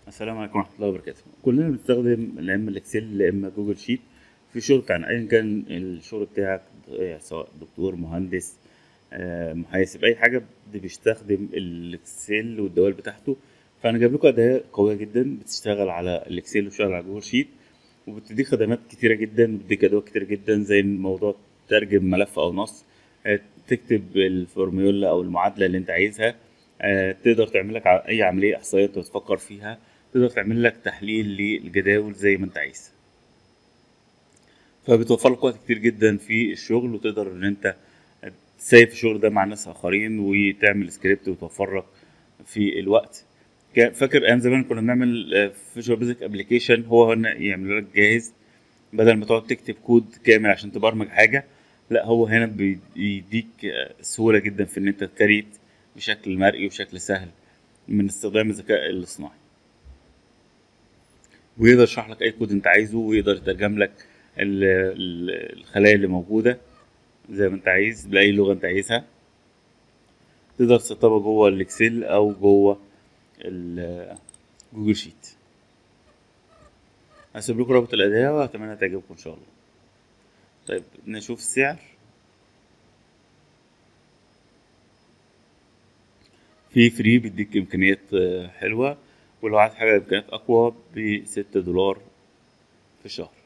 السلام عليكم ورحمة الله وبركاته كلنا بنستخدم يا إما الإكسل يا إما جوجل شيت في الشغل بتاعنا أيا كان الشغل بتاعك آه، سواء دكتور مهندس آه، محاسب أي حاجة دي بيستخدم الإكسل والدوال بتاعته فأنا جايب لكم أداة قوية جدا بتشتغل على الإكسل وبتشتغل على جوجل شيت وبتديك خدمات كتيرة جدا بتديك أدوات كتيرة جدا زي موضوع ترجم ملف أو نص آه، تكتب الفورميولا أو المعادلة اللي أنت عايزها آه، تقدر تعمل لك ع- أي عملية إحصائية أنت بتفكر فيها تقدر تعمل لك تحليل للجداول زي ما أنت عايز فبتوفر لك وقت كتير جدا في الشغل وتقدر إن أنت تسيف الشغل ده مع ناس آخرين وتعمل سكريبت وتوفر لك في الوقت كا- فاكر ايام زمان كنا بنعمل فيجوال بيزك ابلكيشن هو هنا يعمل لك جاهز بدل ما تقعد تكتب كود كامل عشان تبرمج حاجه لا هو هنا بيديك آه، سهوله جدا في ان انت تكريت بشكل مرئي وبشكل سهل من استخدام الذكاء الاصطناعي ويقدر يشرح لك اي كود انت عايزه ويقدر يترجم لك ال- ال- الخلايا اللي موجوده زي ما انت عايز باي لغه انت عايزها تقدر تسطبها جوه الاكسل او جوه ال- جوجل شيت هسيب لكم رابط الأداة وأتمنى تعجبكم إن شاء الله طيب نشوف السعر في فري بيديك إمكانيات آه، حلوة ولو عايز حاجة إمكانيات أقوى بستة دولار في الشهر